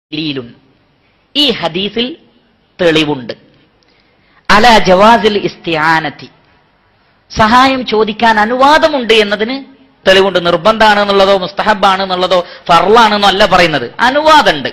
ദലീലുൻ ഈ ഹദീസിൽ തെളിവുണ്ട് അല ജവാസിൽ ഇസ്തിയാനത്തി സഹായം ചോദിക്കാൻ അനുവാദമുണ്ട് എന്നതിന് തെളിവുണ്ട് നിർബന്ധമാണ് എന്നുള്ളതോ മുസ്തഹബാണ് എന്നുള്ളതോ ഫർളാണെന്നോ അല്ല പറയുന്നത് അനുവാദമുണ്ട്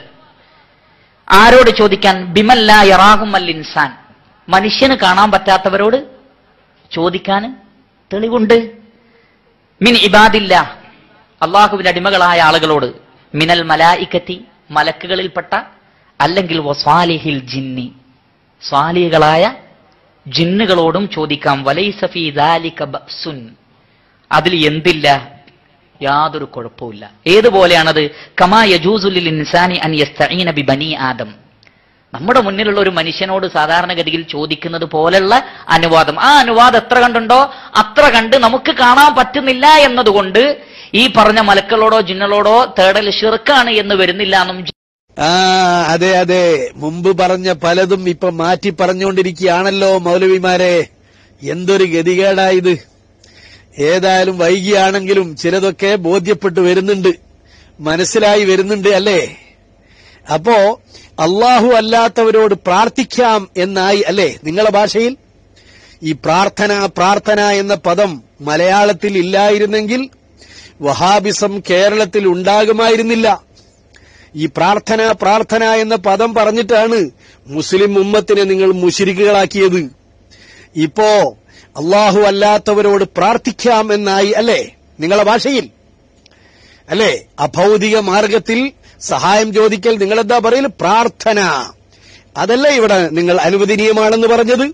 ആരോട് ചോദിക്കാൻ ബിമല്ല യറാഹും അൽ ഇൻസാൻ മനുഷ്യന് കാണാൻ പറ്റാത്തവരോട് ചോദിക്കാൻ തെളിവുണ്ട് മിൻ ഇബാദില്ല അള്ളാഹുവിന്റെ അടിമകളായ ആളുകളോട് മിനൽ മലായിക്കത്തി മലക്കുകളിൽപ്പെട്ട അല്ലെങ്കിൽ വസ്വാലിഹിൽ ജിന്നി സ്വാലികളായ ജിന്നുകളോടും ചോദിക്കാം വലൈസഫി ദാലിക ബഅ്സുൻ അതിൽ എന്തില്ല യാതൊരു കുഴപ്പമില്ല ഏതുപോലെയാണത് കമാ യജൂസുലിൽ ഇൻസാനി അൻ യസ്തഈന ബി ബനി ആദം നമ്മുടെ മുന്നിലുള്ള ഒരു മനുഷ്യനോട് സാധാരണഗതിയിൽ ചോദിക്കുന്നത് പോലുള്ള അനുവാദം ആ അനുവാദം എത്ര കണ്ടുണ്ടോ അത്ര കണ്ട് നമുക്ക് കാണാൻ പറ്റുന്നില്ല എന്നതുകൊണ്ട് ഈ പറഞ്ഞ മലക്കളോടോ ജിന്നലോടോ തേടൽ ഷിർക്കാണ് എന്ന് വരുന്നില്ല എന്നും ആ അതെ അതെ മുമ്പ് പറഞ്ഞ പലതും ഇപ്പൊ മാറ്റി പറഞ്ഞുകൊണ്ടിരിക്കുകയാണല്ലോ മൗലവിമാരെ എന്തൊരു ഗതികേടായത് ഏതായാലും വൈകിയാണെങ്കിലും ചിലതൊക്കെ ബോധ്യപ്പെട്ടു വരുന്നുണ്ട് മനസ്സിലായി വരുന്നുണ്ട് അല്ലേ അപ്പോ അള്ളാഹു അല്ലാത്തവരോട് പ്രാർത്ഥിക്കാം എന്നായി അല്ലേ നിങ്ങളെ ഭാഷയിൽ ഈ പ്രാർത്ഥന പ്രാർത്ഥന എന്ന പദം മലയാളത്തിൽ ഇല്ലായിരുന്നെങ്കിൽ വഹാബിസം കേരളത്തിൽ ഉണ്ടാകുമായിരുന്നില്ല ഈ പ്രാർത്ഥന പ്രാർത്ഥന എന്ന പദം പറഞ്ഞിട്ടാണ് മുസ്ലിം ഉമ്മത്തിനെ നിങ്ങൾ മുഷിരിക്കുകളാക്കിയത് ഇപ്പോ അള്ളാഹു അല്ലാത്തവരോട് പ്രാർത്ഥിക്കാം എന്നായി അല്ലേ നിങ്ങളെ ഭാഷയിൽ അല്ലേ അഭൗതിക മാർഗത്തിൽ സഹായം ചോദിക്കൽ നിങ്ങളെന്താ പറയൽ പ്രാർത്ഥന അതല്ലേ ഇവിടെ നിങ്ങൾ അനുവദനീയമാണെന്ന് പറഞ്ഞത്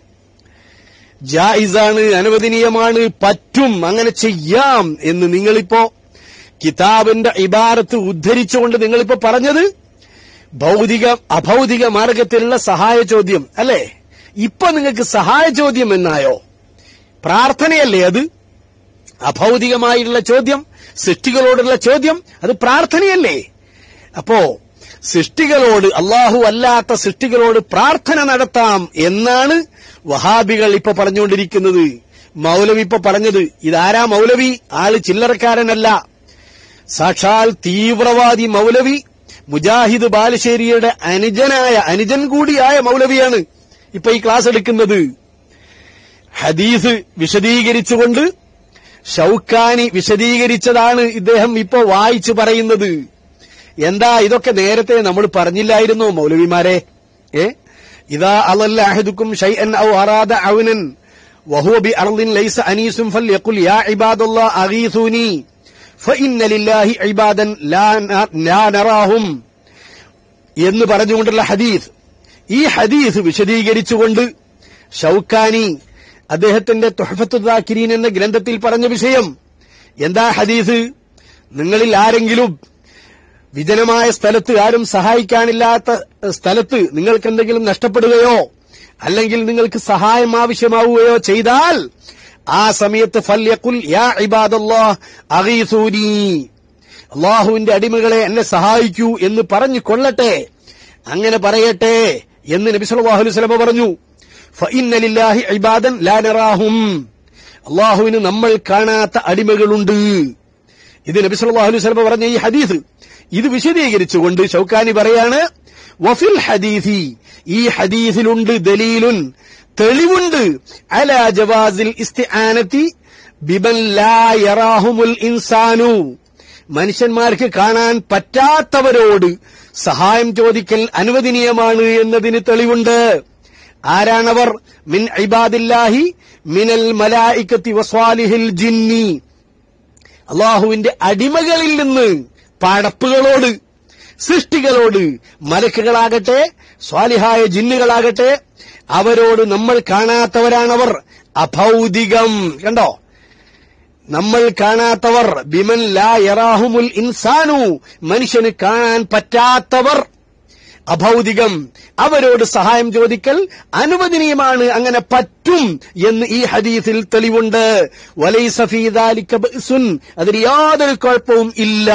ജായിസാണ് അനുവദനീയമാണ് പറ്റും അങ്ങനെ ചെയ്യാം എന്ന് നിങ്ങളിപ്പോ കിതാബിന്റെ ഇബാറത്ത് ഉദ്ധരിച്ചുകൊണ്ട് നിങ്ങളിപ്പോ പറഞ്ഞത് ഭൗതിക അഭൗതിക മാർഗത്തിലുള്ള സഹായ ചോദ്യം അല്ലേ ഇപ്പൊ നിങ്ങൾക്ക് സഹായ ചോദ്യം എന്നായോ പ്രാർത്ഥനയല്ലേ അത് അഭൗതികമായിട്ടുള്ള ചോദ്യം സൃഷ്ടികളോടുള്ള ചോദ്യം അത് പ്രാർത്ഥനയല്ലേ അപ്പോ സൃഷ്ടികളോട് അള്ളാഹു അല്ലാത്ത സൃഷ്ടികളോട് പ്രാർത്ഥന നടത്താം എന്നാണ് വഹാബികൾ ഇപ്പൊ പറഞ്ഞുകൊണ്ടിരിക്കുന്നത് മൗലവി ഇപ്പൊ പറഞ്ഞത് ഇതാരാ മൗലവി ആള് ചില്ലറക്കാരനല്ല സാക്ഷാൽ തീവ്രവാദി മൗലവി മുജാഹിദ് ബാലുശ്ശേരിയുടെ അനുജനായ അനുജൻ കൂടിയായ മൗലവിയാണ് ഇപ്പൊ ഈ ക്ലാസ് എടുക്കുന്നത് ഹദീസ് വിശദീകരിച്ചുകൊണ്ട് ഷൌക്കാനി വിശദീകരിച്ചതാണ് ഇദ്ദേഹം ഇപ്പോ വായിച്ചു പറയുന്നത് എന്താ ഇതൊക്കെ നേരത്തെ നമ്മൾ പറഞ്ഞില്ലായിരുന്നോ മൗലവിമാരെ ഏ ഇതാ അലല്ല അഹദുക്കും ഷൈഅൻ ഔ അറാദ ഔനൻ വഹുവ ബി അർളിൻ ലൈസ അനീസും ഫൽയഖുൽ യാ ഇബാദല്ലാഹ് അഗീസൂനി ഫഇന്ന ലില്ലാഹി ഇബാദൻ ലാ ന- ലാ നറാഹും എന്ന് പറഞ്ഞുകൊണ്ടുള്ള ഹദീസ് ഈ ഹദീസ് വിശദീകരിച്ചുകൊണ്ട് ഷൌക്കാനി അദ്ദേഹത്തിന്റെ തുഹഫത്തുദാക്കിരീൻ എന്ന ഗ്രന്ഥത്തിൽ പറഞ്ഞ വിഷയം എന്താ ഹദീസ് നിങ്ങളിൽ ആരെങ്കിലും വിജനമായ സ്ഥലത്ത് ആരും സഹായിക്കാനില്ലാത്ത സ്ഥലത്ത് നിങ്ങൾക്ക് എന്തെങ്കിലും നഷ്ടപ്പെടുകയോ അല്ലെങ്കിൽ നിങ്ങൾക്ക് സഹായം ആവശ്യമാവുകയോ ചെയ്താൽ ആ സമയത്ത് ഫല്യക്കുൽ യാ ഇബാദല്ലാഹ് അഗീസൂനി അള്ളാഹുവിന്റെ അടിമകളെ എന്നെ സഹായിക്കൂ എന്ന് പറഞ്ഞു കൊള്ളട്ടെ അങ്ങനെ പറയട്ടെ എന്ന് നബി സല്ലല്ലാഹു അലൈഹി വസല്ലം പറഞ്ഞു ഫഇന്ന ലില്ലാഹി ഇബാദൻ ലാ നറാഹും അള്ളാഹുവിന് നമ്മൾ കാണാത്ത അടിമകളുണ്ട് ഇത് നബി സല്ലല്ലാഹു അലൈഹി വസല്ലം പറഞ്ഞ ഈ ഹദീസ് ഇത് വിശദീകരിച്ചുകൊണ്ട് ഷൗക്കാനി പറയാണ് വഫിൽ ഹദീസി ഈ ഹദീസിലുണ്ട് ദലീലുൻ തെളിവുണ്ട് അല ജവാസിൽ ഇസ്തിആനത്തി ബിബൻ ലാ യറാഹുമുൽ ഇൻസാനു മനുഷ്യന്മാർക്ക് കാണാൻ പറ്റാത്തവരോട് സഹായം ചോദിക്കൽ അനുവദനീയമാണ് എന്നതിന് തെളിവുണ്ട് ആരാണവർ മിൻ ഇബാദില്ലാഹി മിനൽ മലായിക്കത്തി വസ്വാലിഹിൽ ജിന്നി അള്ളാഹുവിന്റെ അടിമകളിൽ നിന്ന് പടപ്പുകളോട് സൃഷ്ടികളോട് മലക്കുകളാകട്ടെ സ്വാലിഹായ ജിന്നുകളാകട്ടെ അവരോട് നമ്മൾ കാണാത്തവരാണവർ അഭൗതികം കണ്ടോ നമ്മൾ കാണാത്തവർ ബിമൻ ലാ യറാഹുമുൽ ഇൻസാനു മനുഷ്യന് കാണാൻ പറ്റാത്തവർ അഭൗതികം അവരോട് സഹായം ചോദിക്കൽ അനുവദനീയമാണ് അങ്ങനെ പറ്റും എന്ന് ഈ ഹദീസിൽ തെളിവുണ്ട് വലൈസ ഫീ ദാലിക ബഅ്സുൻ അതിന് യാതൊരു കുഴപ്പവും ഇല്ല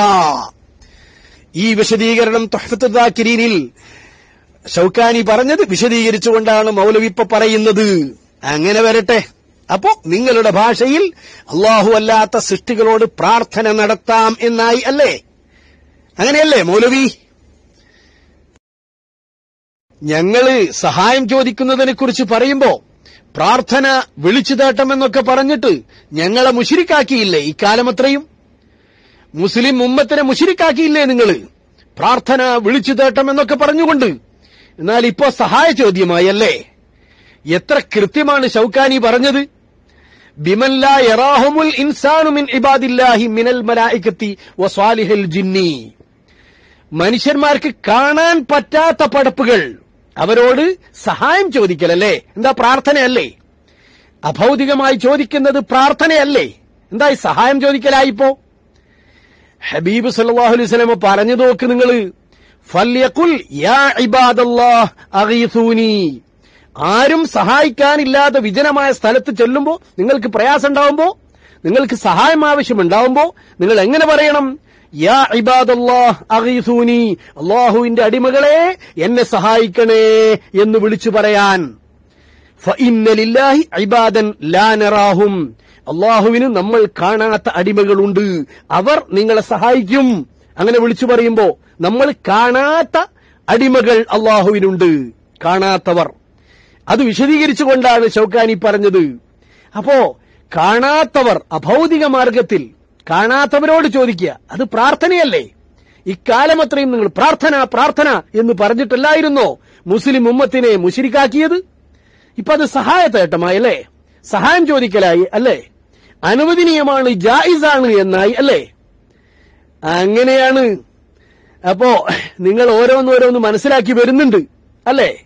ഈ വിശദീകരണം തുഹഫത്തുദാക്കിരീനിൽ ഷൗക്കാനി പറഞ്ഞത് വിശദീകരിച്ചുകൊണ്ടാണ് മൗലവി ഇപ്പൊ പറയുന്നത് അങ്ങനെ വരട്ടെ അപ്പോ നിങ്ങളുടെ ഭാഷയിൽ അള്ളാഹു അല്ലാത്ത സൃഷ്ടികളോട് പ്രാർത്ഥന നടത്താം എന്നായി അല്ലേ അങ്ങനെയല്ലേ മൗലവി ഞങ്ങള് സഹായം ചോദിക്കുന്നതിനെ കുറിച്ച് പറയുമ്പോ പ്രാർത്ഥന വിളിച്ചു തേട്ടമെന്നൊക്കെ പറഞ്ഞിട്ട് ഞങ്ങളെ മുഷിരിക്കാക്കിയില്ലേ ഇക്കാലം അത്രയും മുസ്ലിം ഉമ്മത്തിനെ മുഷിരിക്കാക്കിയില്ലേ നിങ്ങള് പ്രാർത്ഥന വിളിച്ചു തേട്ടമെന്നൊക്കെ പറഞ്ഞുകൊണ്ട് എന്നാൽ ഇപ്പോ സഹായ ചോദ്യമായി അല്ലേ എത്ര കൃത്യമാണ് ഷൗക്കാനി പറഞ്ഞത് ബിമല്ല യറാഹുമുൽ ഇൻസാനു മിൻ ഇബാദില്ലാഹി മിനൽ മലായികത്തി വസ്വാലിഹൽ ജിന്നി മനുഷ്യന്മാർക്ക് കാണാൻ പറ്റാത്ത പടപ്പുകൾ അവരോട് സഹായം ചോദിക്കലല്ലേ എന്താ പ്രാർത്ഥനയല്ലേ അഭൗതികമായി ചോദിക്കുന്നത് പ്രാർത്ഥനയല്ലേ എന്താ ഈ സഹായം ചോദിക്കലായിപ്പോ ഹബീബ് സല്ലല്ലാഹു അലൈഹി വസല്ലമ പറഞ്ഞു നോക്ക് നിങ്ങൾ ഫല്യഖുൽ യാ ഇബാദല്ലാഹ് അഗീസൂനി ആരും സഹായിക്കാനില്ലാതെ വിജനമായ സ്ഥലത്ത് ചെല്ലുമ്പോ നിങ്ങൾക്ക് പ്രയാസം ഉണ്ടാവുമ്പോ നിങ്ങൾക്ക് സഹായം ആവശ്യമുണ്ടാവുമ്പോ നിങ്ങൾ എങ്ങനെ പറയണം യാ ഇബാദല്ലാഹ് അഗീസൂനി അള്ളാഹുവിന്റെ അടിമകളെ എന്നെ സഹായിക്കണേ എന്ന് വിളിച്ചു പറയാൻ ഫഇന്ന ലില്ലാഹി ഇബാദൻ ലാ നറാഹും അള്ളാഹുവിന് നമ്മൾ കാണാത്ത അടിമകളുണ്ട് അവർ നിങ്ങളെ സഹായിക്കും അങ്ങനെ വിളിച്ചു പറയുമ്പോ നമ്മൾ കാണാത്ത അടിമകൾ അള്ളാഹുവിനുണ്ട് കാണാത്തവർ അത് വിശദീകരിച്ചുകൊണ്ടാണ് ഷൗക്കാനി പറഞ്ഞത് അപ്പോ കാണാത്തവർ അഭൗതിക മാർഗത്തിൽ കാണാത്തവരോട് ചോദിക്കുക അത് പ്രാർത്ഥനയല്ലേ ഇക്കാലം അത്രയും നിങ്ങൾ പ്രാർത്ഥന പ്രാർത്ഥന എന്ന് പറഞ്ഞിട്ടല്ലായിരുന്നോ മുസ്ലിം ഉമ്മത്തിനെ മുശിരിക്കാക്കിയത് ഇപ്പൊ അത് സഹായത്തേട്ടമായി സഹായം ചോദിക്കലായി അല്ലേ അനുവദനീയമാണ് ജായിസാണ് എന്നായി അല്ലേ അങ്ങനെയാണ് അപ്പോ നിങ്ങൾ ഓരോന്നോരോന്ന് മനസ്സിലാക്കി വരുന്നുണ്ട് അല്ലേ